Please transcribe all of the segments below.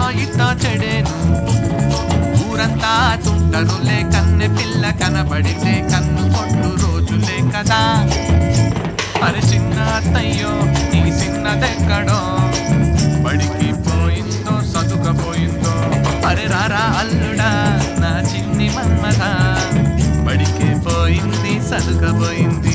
ఇట్టా చెడేను ఊరంతా తుంటరులే కన్నె పిల్ల కనబడితే కన్ను కొట్టు రోజులే కదా అరే చిన్న అత్తయ్యో ఈ చిన్నదెక్కడో బడికి పోయిందో సదుకపోయిందో అరే రారా అల్లుడా నా చిన్ని మన్మథ బడికి పోయింది సదుకపోయింది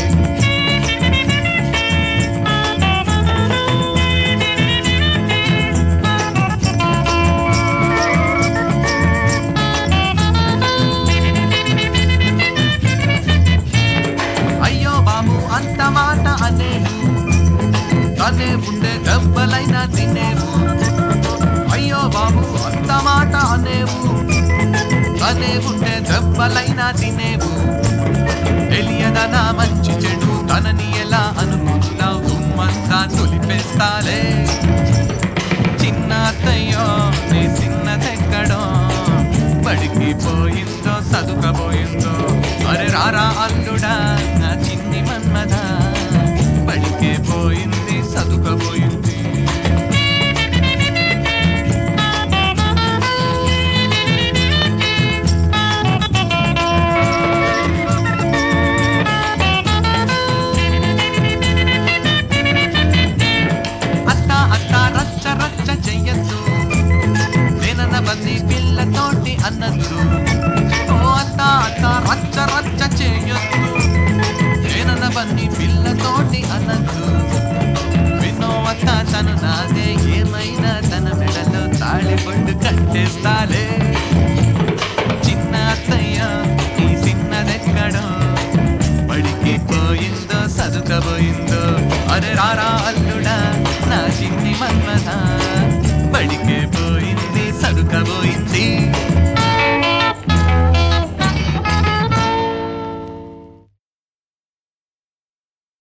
అయ్యో బాబు అంత మాట అనేవు తనే ఉండే దెబ్బలైనా తినేవు అయ్యో బాబు అంత మాట అనేవు తనే ఉండే దెబ్బలైనా తినేవు తెలియదనా మంచి చెడు తనని ఎలా అనుకుంటావు దుమ్మంతా తొలిపేస్తాలే చిన్న అత్తయ్యో నీ చిన్నదెక్కడో బడికి పోయిందో చదువుకపోయిందో అరే రారా అల్లుడా నా చిన్ని మన్మద బడికే పోయింది చదువుకపోయింది అత్త అత్త రచ్చ రచ్చ చెయ్యొద్దు నేనన్న బంది పిల్లతోటి అన్నద్దు ఓ అత్త అత్త రచ్చ రచ్చ చేయొద్దు నేనన్న బంది పిల్లతోటి అన్నద్దు వినో అత్త తను నాదే ఏమైనా తన మెడలో తాళి పండు కట్టేస్తాలే